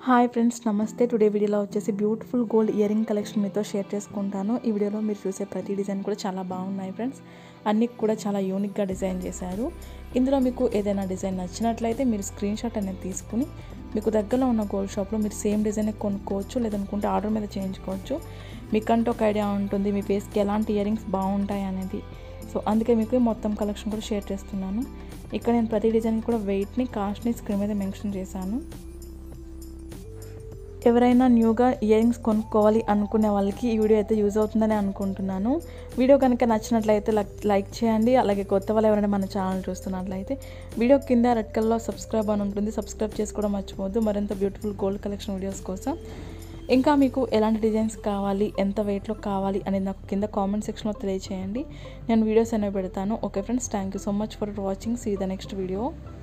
hi friends నమస్తే today వీడియోలో వచ్చేసి beautiful gold ear ring collection మీతో షేర్ చేసుకుంటాను ఈ వీడియోలో మీరు చూసే ప్రతి డిజైన్ కూడా చాలా బాగున్నాయి ఫ్రెండ్స్ అన్నీ కూడా చాలా యూనిక్గా డిజైన్ చేశారు ఇందులో మీకు ఏదైనా డిజైన్ నచ్చినట్లయితే మీరు స్క్రీన్ షాట్ అనేది తీసుకుని మీకు దగ్గరలో ఉన్న గోల్డ్ షాప్లో మీరు సేమ్ డిజైన్ కొనుక్కోవచ్చు లేదనుకుంటే ఆర్డర్ మీద చేయించుకోవచ్చు మీకంటూ ఒక ఐడియా ఉంటుంది మీ ఫేస్కి ఎలాంటి ఇయర్ రింగ్స్ బాగుంటాయి అనేది సో అందుకే మీకు ఈ మొత్తం కలెక్షన్ కూడా షేర్ చేస్తున్నాను ఇక్కడ నేను ప్రతి డిజైన్ కూడా వెయిట్ని కాస్ట్ని స్క్రీన్ మీద మెన్షన్ చేశాను ఎవరైనా న్యూగా ఇయర్ రింగ్స్ కొనుక్కోవాలి అనుకునే వాళ్ళకి ఈ వీడియో అయితే యూజ్ అవుతుందని అనుకుంటున్నాను వీడియో కనుక నచ్చినట్లయితే లైక్ చేయండి అలాగే కొత్త వాళ్ళు ఎవరైనా మన ఛానల్ చూస్తున్నట్లయితే వీడియో కింద రెడ్ కలర్లో సబ్స్క్రైబ్ అని ఉంటుంది సబ్స్క్రైబ్ చేసుకోవడం మర్చిపోవద్దు మరింత బ్యూటిఫుల్ గోల్డ్ కలెక్షన్ వీడియోస్ కోసం ఇంకా మీకు ఎలాంటి డిజైన్స్ కావాలి ఎంత వెయిట్లో కావాలి అనేది నాకు కింద కామెంట్ సెక్షన్లో తెలియచేయండి నేను వీడియోస్ అనేవి పెడతాను okay friends thank you so much for watching see the next video